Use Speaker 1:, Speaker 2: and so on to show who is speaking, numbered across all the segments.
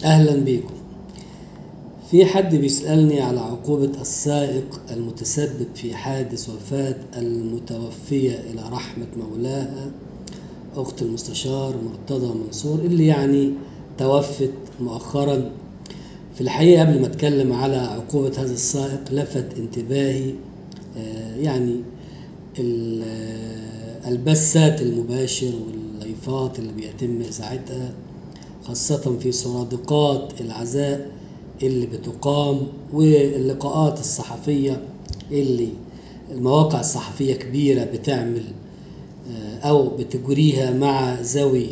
Speaker 1: أهلا بكم في حد بيسألني على عقوبة السائق المتسبب في حادث وفاة المتوفية إلى رحمة مولاها أخت المستشار مرتضى منصور اللي يعني توفت مؤخرا في الحقيقة قبل ما أتكلم على عقوبة هذا السائق لفت انتباهي آه، يعني ال- آه، البثات المباشر واللايفات اللي بيتم إذاعتها خاصة في سرادقات العزاء اللي بتقام واللقاءات الصحفية اللي المواقع الصحفية كبيرة بتعمل آه، أو بتجريها مع ذوي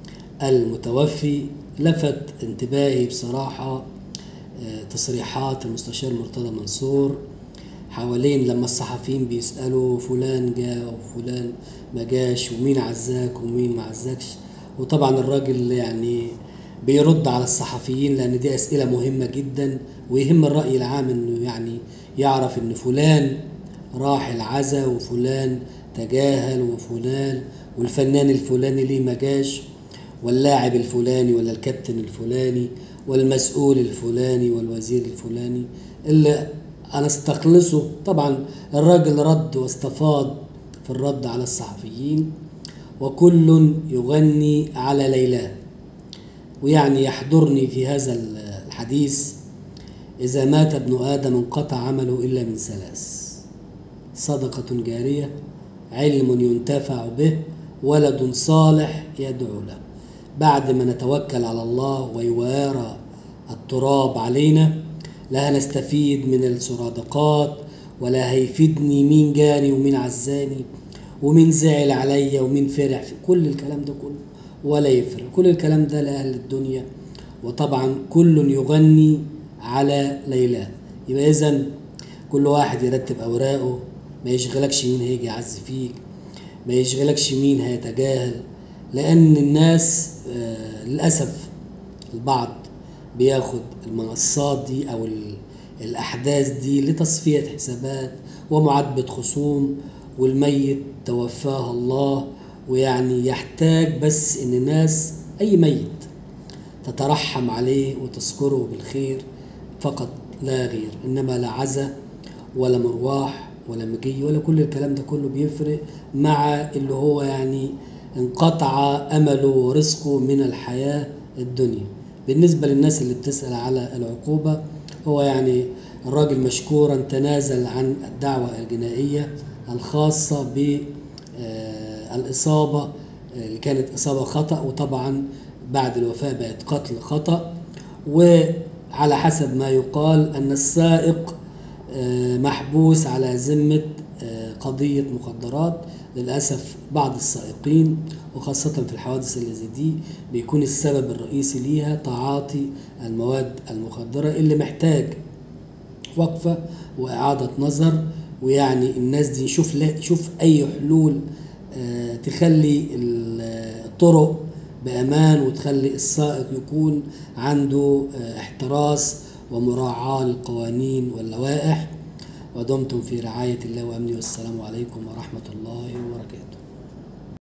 Speaker 1: المتوفي لفت انتباهي بصراحة آه، تصريحات المستشار مرتضى منصور حوالين لما الصحفيين بيسألوا فلان جاء وفلان ما جاش ومين عزاك ومين ما عزاكش وطبعا الراجل يعني بيرد على الصحفيين لأن دي أسئلة مهمة جدا ويهم الرأي العام إنه يعني يعرف إن فلان راح العزا وفلان تجاهل وفلان والفنان الفلاني ليه ما جاش واللاعب الفلاني ولا الكابتن الفلاني والمسؤول الفلاني والوزير الفلاني اللي انا استخلصه طبعا الراجل رد واستفاض في الرد على الصحفيين وكل يغني على ليلاه ويعني يحضرني في هذا الحديث إذا مات ابن آدم انقطع عمله إلا من ثلاث صدقة جارية علم ينتفع به ولد صالح يدعو له بعد ما نتوكل على الله ويوارى التراب علينا لا هنستفيد من السرادقات ولا هيفيدني مين جاني ومين عزاني ومين زعل عليا ومين فرح في كل الكلام ده كله ولا يفرق كل الكلام ده لأهل الدنيا وطبعا كل يغني على ليلاه يبقى إذا كل واحد يرتب أوراقه ما يشغلكش مين هيجي يعز فيك ما يشغلكش مين هيتجاهل لأن الناس آه للأسف البعض بياخد المنصات دي أو ال- الأحداث دي لتصفية حسابات ومعاتبة خصوم والميت توفاه الله ويعني يحتاج بس إن الناس أي ميت تترحم عليه وتذكره بالخير فقط لا غير إنما لا عزا ولا مرواح ولا مجي ولا كل الكلام ده كله بيفرق مع اللي هو يعني انقطع أمله ورزقه من الحياة الدنيا بالنسبة للناس اللي بتسأل على العقوبة هو يعني الراجل مشكورا تنازل عن الدعوة الجنائية الخاصة بالإصابة اللي كانت إصابة خطأ وطبعا بعد الوفاة بقت قتل خطأ وعلى حسب ما يقال أن السائق آه، محبوس على ذمة آه، قضية مخدرات للأسف بعض السائقين وخاصة في الحوادث اللي زي دي بيكون السبب الرئيسي ليها تعاطي المواد المخدرة اللي محتاج وقفة وإعادة نظر ويعني الناس دي شوف لا شوف أي حلول آه، تخلي الطرق بأمان وتخلي السائق يكون عنده آه، احتراس ومراعاة للقوانين واللوائح ودمتم في رعاية الله وأمنه والسلام عليكم ورحمة الله وبركاته